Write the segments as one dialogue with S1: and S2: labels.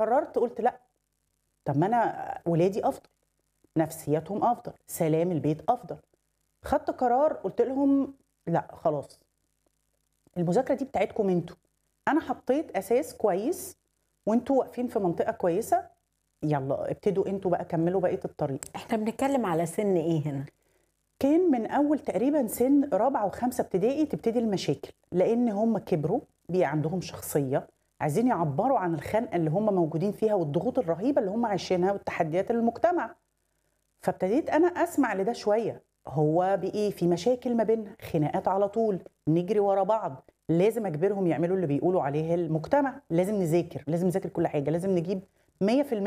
S1: فقررت قلت لا طب ما انا ولادي افضل نفسيتهم افضل سلام البيت افضل خدت قرار قلت لهم لا خلاص المذاكره دي بتاعتكم انتوا انا حطيت اساس كويس وانتوا واقفين في منطقه كويسه يلا ابتدوا انتوا بقى كملوا بقيه الطريق
S2: احنا بنتكلم على سن ايه هنا
S1: كان من اول تقريبا سن رابعه وخمسه ابتدائي تبتدي المشاكل لان هم كبروا بقى عندهم شخصيه عايزين يعبروا عن الخنقه اللي هم موجودين فيها والضغوط الرهيبه اللي هم عايشينها والتحديات المجتمع فابتديت انا اسمع لده شويه هو بايه في مشاكل ما بيننا خناقات على طول نجري ورا بعض لازم اجبرهم يعملوا اللي بيقولوا عليه المجتمع لازم نذاكر لازم نذاكر كل حاجه لازم نجيب 100%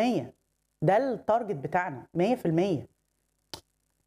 S1: ده التارجت بتاعنا 100%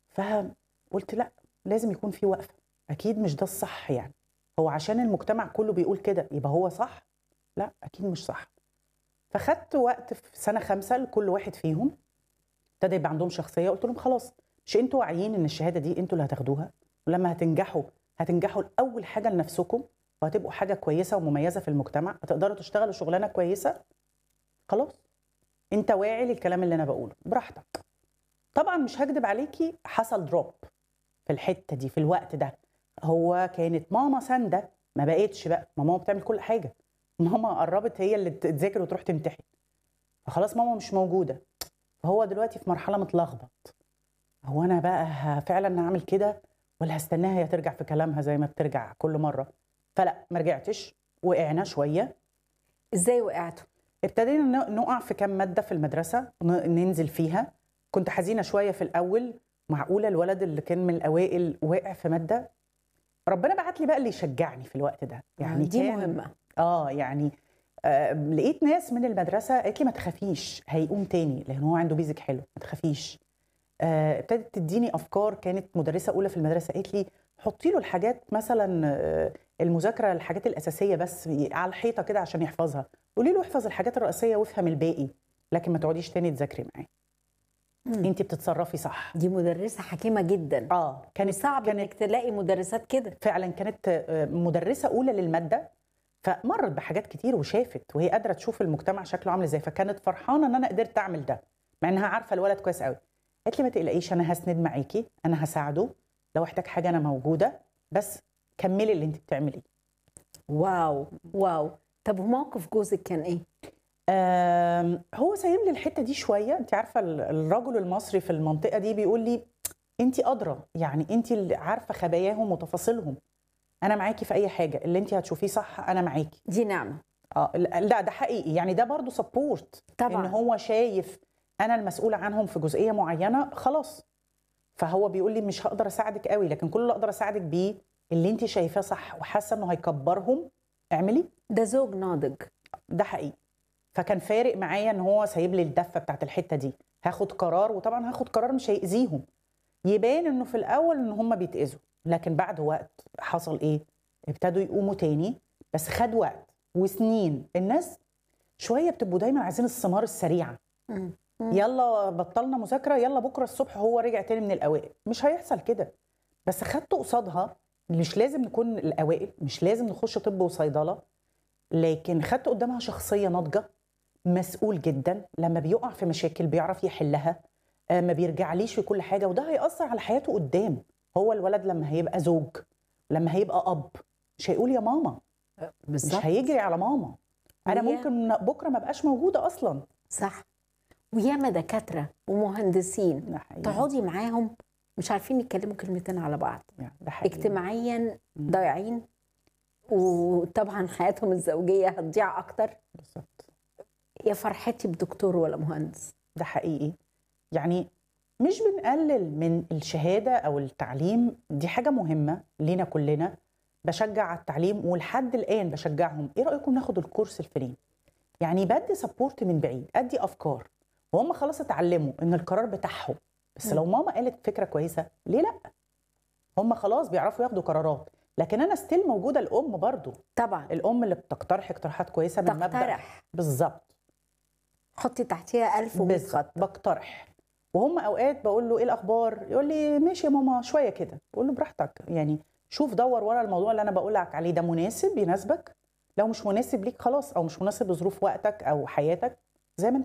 S1: فقلت لا لازم يكون في وقفه اكيد مش ده الصح يعني هو عشان المجتمع كله بيقول كده يبقى هو صح لا اكيد مش صح فخدت وقت في سنه خمسه لكل واحد فيهم ابتدى يبقى عندهم شخصيه قلت لهم خلاص مش انتوا واعيين ان الشهاده دي انتوا اللي هتاخدوها ولما هتنجحوا هتنجحوا الاول حاجه لنفسكم وهتبقوا حاجه كويسه ومميزه في المجتمع هتقدروا تشتغلوا شغلانه كويسه خلاص انت واعي للكلام اللي انا بقوله براحتك طبعا مش هكدب عليكي حصل دروب في الحته دي في الوقت ده هو كانت ماما سانده ما بقتش بقى ما ماما بتعمل كل حاجه ماما قربت هي اللي تذاكر وتروح تمتحن فخلاص ماما مش موجوده فهو دلوقتي في مرحله متلخبط هو انا بقى ه- فعلا هعمل كده ولا هستناها هي ترجع في كلامها زي ما بترجع كل مره فلا ما رجعتش وقعنا شويه
S2: ازاي وقعتوا
S1: ابتدينا ن- نقع في كام ماده في المدرسه ن- ننزل فيها كنت حزينه شويه في الاول معقوله الولد اللي كان من الاوائل واقع في ماده ربنا بعت لي بقى اللي يشجعني في الوقت ده يعني
S2: دي
S1: كان-
S2: مهمه
S1: اه يعني آه لقيت ناس من المدرسه قالت لي ما تخافيش هيقوم تاني لان هو عنده بيزك حلو ما تخافيش آه، ابتدت تديني افكار كانت مدرسه اولى في المدرسه قالت لي حطي له الحاجات مثلا آه، المذاكره الحاجات الاساسيه بس على الحيطه كده عشان يحفظها قولي له احفظ الحاجات الرئيسيه وافهم الباقي لكن ما تقعديش تاني تذاكري معاه
S2: مم.
S1: انت بتتصرفي صح
S2: دي مدرسه حكيمه جدا
S1: اه كانت
S2: صعب
S1: كانت
S2: انك تلاقي مدرسات كده
S1: فعلا كانت آه، مدرسه اولى للماده فمرت بحاجات كتير وشافت وهي قادره تشوف المجتمع شكله عامل ازاي فكانت فرحانه ان انا قدرت اعمل ده مع انها عارفه الولد كويس قوي قالت لي ما تقلقيش انا هسند معاكي انا هساعده لو احتاج حاجه انا موجوده بس كملي اللي انت بتعمليه
S2: واو واو طب وموقف جوزك كان ايه
S1: آم، هو سايب لي الحته دي شويه انت عارفه ال- الرجل المصري في المنطقه دي بيقول لي انت ادرى يعني انت اللي عارفه خباياهم وتفاصيلهم انا معاكي في اي حاجه اللي انت هتشوفيه صح انا معاكي
S2: دي نعمه
S1: اه لا ده حقيقي يعني ده برضو سبورت
S2: طبعا
S1: ان هو شايف انا المسؤوله عنهم في جزئيه معينه خلاص فهو بيقول لي مش هقدر اساعدك قوي لكن كل اللي اقدر اساعدك بيه اللي انت شايفاه صح وحاسه انه هيكبرهم اعملي
S2: ده زوج ناضج
S1: ده حقيقي فكان فارق معايا ان هو سايب لي الدفه بتاعت الحته دي هاخد قرار وطبعا هاخد قرار مش هيأذيهم يبان انه في الاول ان هم بيتأذوا لكن بعد وقت حصل ايه ابتدوا يقوموا تاني بس خد وقت وسنين الناس شويه بتبقوا دايما عايزين الثمار السريعه
S2: مم. مم.
S1: يلا بطلنا مذاكره يلا بكره الصبح هو رجع تاني من الاوائل مش هيحصل كده بس خدت قصادها مش لازم نكون الاوائل مش لازم نخش طب وصيدله لكن خدت قدامها شخصيه ناضجه مسؤول جدا لما بيقع في مشاكل بيعرف يحلها آه، ما بيرجعليش في كل حاجه وده هيأثر على حياته قدام هو الولد لما هيبقى زوج لما هيبقى اب مش هيقول يا ماما
S2: بالظبط
S1: مش هيجري على ماما انا
S2: ويا-
S1: ممكن بكره ما بقاش موجوده اصلا
S2: صح وياما دكاتره ومهندسين
S1: ده حقيقي.
S2: تقعدي معاهم مش عارفين يتكلموا كلمتين على بعض
S1: يعني ده حقيقي.
S2: اجتماعيا
S1: مم.
S2: ضايعين وطبعا حياتهم الزوجيه هتضيع اكتر
S1: بالظبط
S2: يا فرحتي بدكتور ولا مهندس
S1: ده حقيقي يعني مش بنقلل من الشهاده او التعليم دي حاجه مهمه لينا كلنا بشجع على التعليم ولحد الان بشجعهم ايه رايكم ناخد الكورس الفلاني يعني بدي سبورت من بعيد ادي افكار وهم خلاص اتعلموا ان القرار بتاعهم بس لو ماما قالت فكره كويسه ليه لا هم خلاص بيعرفوا ياخدوا قرارات لكن انا ستيل موجوده الام برضو
S2: طبعا
S1: الام اللي بتقترح اقتراحات كويسه من مبدا
S2: تقترح
S1: بالظبط
S2: حطي تحتيها ألف ومية
S1: بالظبط
S2: خط
S1: بقترح وهم اوقات بقول له ايه الاخبار يقول لي ماشي يا ماما شويه كده بقول له براحتك يعني شوف دور ورا الموضوع اللي انا بقول لك عليه ده مناسب يناسبك لو مش مناسب ليك خلاص او مش مناسب لظروف وقتك او حياتك زي ما انت